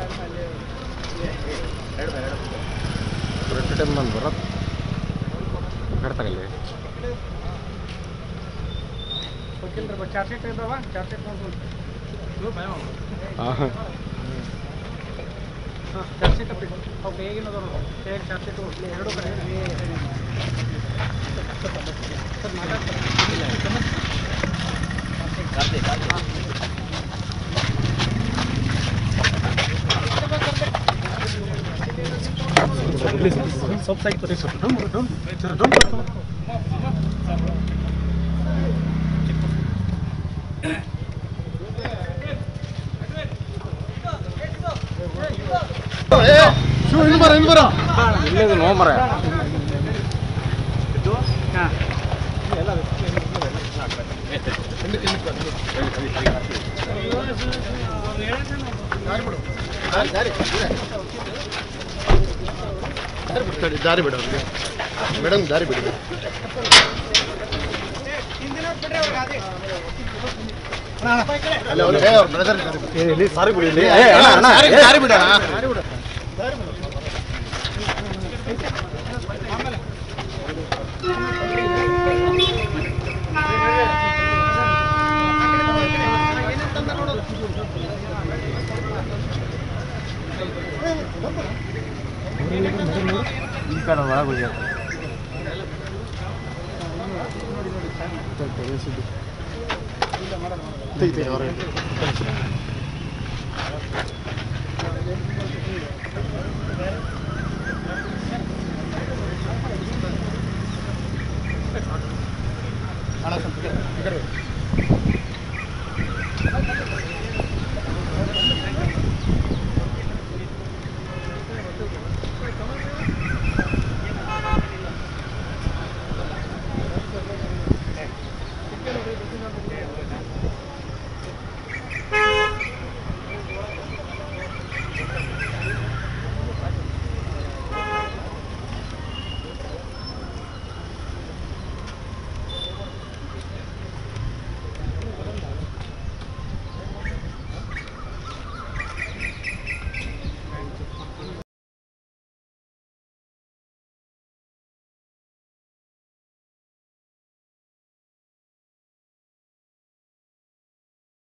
Correct time ಬಂದು ಬರೋದು ಕಡೆ ತಗಲಿ चार सीट ಇದಾವ चार सीट ಮಾಡ್ಬೋದು ಹಾಂ ಹಾಂ ಚಾರ್ ಸೀಟ್ ಅಪ್ಪಿಟ್ಟು ಅವು ಹೇಗಿನ ಅದಾವ ಹೇಗೆ ಚಾರ್ ಸೀಟು ಎರಡು ಕಡೆ ಸರ್ ಮಾತಾಡ್ತಾರೆ ಸ್ವಲ್ಪ ಸೈಡ್ ಬರೀ sir down down sir down ಇಲ್ಲದು ನೋ ಮರ ಹಾಂ ದಾರಿ ಬಿಡು ಅವ್ರಿಗೆ ಮೇಡಮ್ ದಾರಿ ಬಿಡಿ ಅಲ್ಲ ಅವ್ರು ಅವ್ರ ಬ್ರದರ್ ಸಾರಿ ಬಿಡಿ ಇಲ್ಲಿ. ದಾರಿ- ದಾರಿ ಬಿಡೋಣ ಈ ಕಡೆ ಒಳಗೆ ಹೋಗ್ಯಾರ ಐತೆ, ಐತೆ, ಹೊರಗೆ.